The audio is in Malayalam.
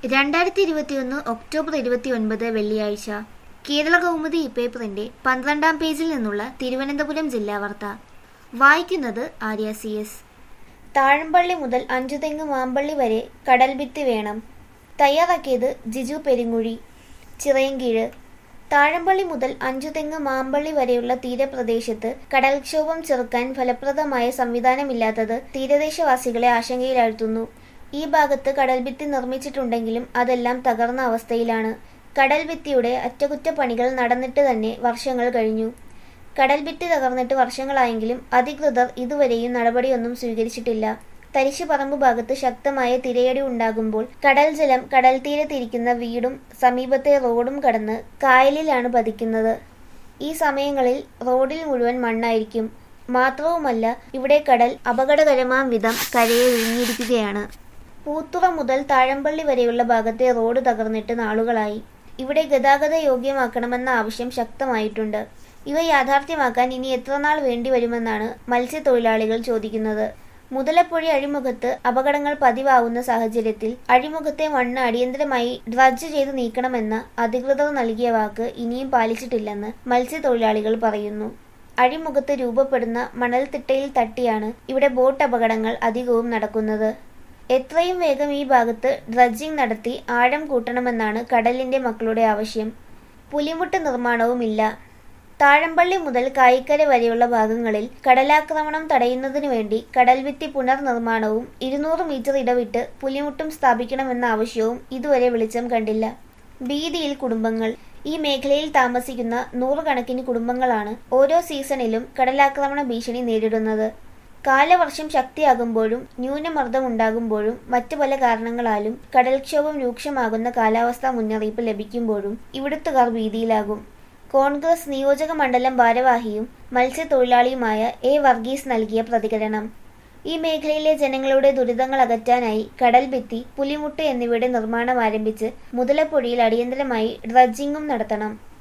രണ്ടായിരത്തി ഇരുപത്തിയൊന്ന് ഒക്ടോബർ ഇരുപത്തിയൊൻപത് വെള്ളിയാഴ്ച കേരള കൗമുദി പേപ്പറിന്റെ പന്ത്രണ്ടാം പേജിൽ നിന്നുള്ള തിരുവനന്തപുരം ജില്ലാ വാർത്ത വായിക്കുന്നത് ആര്യ സി എസ് താഴമ്പള്ളി മുതൽ അഞ്ചുതെങ്ങ് മാമ്പള്ളി വരെ കടൽഭിത്തി വേണം തയ്യാറാക്കിയത് ജിജു പെരിങ്ങുഴി ചിറയൻകീഴ് താഴമ്പള്ളി മുതൽ അഞ്ചുതെങ്ങ് മാമ്പള്ളി വരെയുള്ള തീരപ്രദേശത്ത് കടൽക്ഷോഭം ചെറുക്കാൻ ഫലപ്രദമായ സംവിധാനമില്ലാത്തത് തീരദേശവാസികളെ ആശങ്കയിലാഴ്ത്തുന്നു ഈ ഭാഗത്ത് കടൽഭിത്തി നിർമ്മിച്ചിട്ടുണ്ടെങ്കിലും അതെല്ലാം തകർന്ന അവസ്ഥയിലാണ് കടൽഭിത്തിയുടെ അറ്റകുറ്റപ്പണികൾ നടന്നിട്ട് തന്നെ വർഷങ്ങൾ കഴിഞ്ഞു കടൽഭിത്തി തകർന്നിട്ട് വർഷങ്ങളായെങ്കിലും അധികൃതർ ഇതുവരെയും നടപടിയൊന്നും സ്വീകരിച്ചിട്ടില്ല തരിശുപറമ്പ് ഭാഗത്ത് ശക്തമായ തിരയടി ഉണ്ടാകുമ്പോൾ കടൽ ജലം കടൽ തീരത്തിരിക്കുന്ന വീടും സമീപത്തെ റോഡും കടന്ന് കായലിലാണ് പതിക്കുന്നത് ഈ സമയങ്ങളിൽ റോഡിൽ മുഴുവൻ മണ്ണായിരിക്കും മാത്രവുമല്ല ഇവിടെ കടൽ അപകടകരമാം വിധം കരയെ വിഴുങ്ങിയിരിക്കുകയാണ് പൂത്തുറ മുതൽ താഴമ്പള്ളി വരെയുള്ള ഭാഗത്തെ റോഡ് തകർന്നിട്ട് നാളുകളായി ഇവിടെ ഗതാഗത യോഗ്യമാക്കണമെന്ന ആവശ്യം ശക്തമായിട്ടുണ്ട് ഇവ യാഥാർത്ഥ്യമാക്കാൻ ഇനി എത്ര നാൾ വേണ്ടിവരുമെന്നാണ് മത്സ്യത്തൊഴിലാളികൾ ചോദിക്കുന്നത് മുതലപ്പുഴ അഴിമുഖത്ത് അപകടങ്ങൾ പതിവാവുന്ന സാഹചര്യത്തിൽ അഴിമുഖത്തെ മണ്ണ് അടിയന്തരമായി ഡ്രഡ്ജ് ചെയ്ത് നീക്കണമെന്ന അധികൃതർ നൽകിയ വാക്ക് ഇനിയും പാലിച്ചിട്ടില്ലെന്ന് മത്സ്യത്തൊഴിലാളികൾ പറയുന്നു അഴിമുഖത്ത് രൂപപ്പെടുന്ന മണൽത്തിട്ടയിൽ തട്ടിയാണ് ഇവിടെ ബോട്ട് അപകടങ്ങൾ അധികവും നടക്കുന്നത് എത്രയും വേഗം ഈ ഭാഗത്ത് ഡ്രഡ്ജിംഗ് നടത്തി ആഴം കൂട്ടണമെന്നാണ് കടലിന്റെ മക്കളുടെ ആവശ്യം പുലിമുട്ട് നിർമ്മാണവുമില്ല താഴമ്പള്ളി മുതൽ കായിക്കര വരെയുള്ള ഭാഗങ്ങളിൽ കടലാക്രമണം തടയുന്നതിനു വേണ്ടി കടൽഭിത്തി പുനർനിർമ്മാണവും ഇരുന്നൂറ് മീറ്റർ ഇടവിട്ട് പുലിമുട്ടും സ്ഥാപിക്കണമെന്ന ആവശ്യവും ഇതുവരെ വെളിച്ചം കണ്ടില്ല ഭീതിയിൽ കുടുംബങ്ങൾ ഈ മേഖലയിൽ താമസിക്കുന്ന നൂറുകണക്കിന് കുടുംബങ്ങളാണ് ഓരോ സീസണിലും കടലാക്രമണ ഭീഷണി നേരിടുന്നത് കാലവർഷം ശക്തിയാകുമ്പോഴും ന്യൂനമർദ്ദം ഉണ്ടാകുമ്പോഴും മറ്റു പല കാരണങ്ങളാലും കടൽക്ഷോഭം രൂക്ഷമാകുന്ന കാലാവസ്ഥാ മുന്നറിയിപ്പ് ലഭിക്കുമ്പോഴും ഇവിടുത്തുകാർ ഭീതിയിലാകും കോൺഗ്രസ് നിയോജക മണ്ഡലം ഭാരവാഹിയും മത്സ്യത്തൊഴിലാളിയുമായ എ വർഗീസ് നൽകിയ പ്രതികരണം ഈ മേഖലയിലെ ജനങ്ങളുടെ ദുരിതങ്ങൾ അകറ്റാനായി കടൽഭിത്തി പുലിമുട്ട് എന്നിവയുടെ നിർമ്മാണം ആരംഭിച്ച് മുതലപ്പുഴയിൽ അടിയന്തരമായി ഡ്രഡ്ജിംഗും നടത്തണം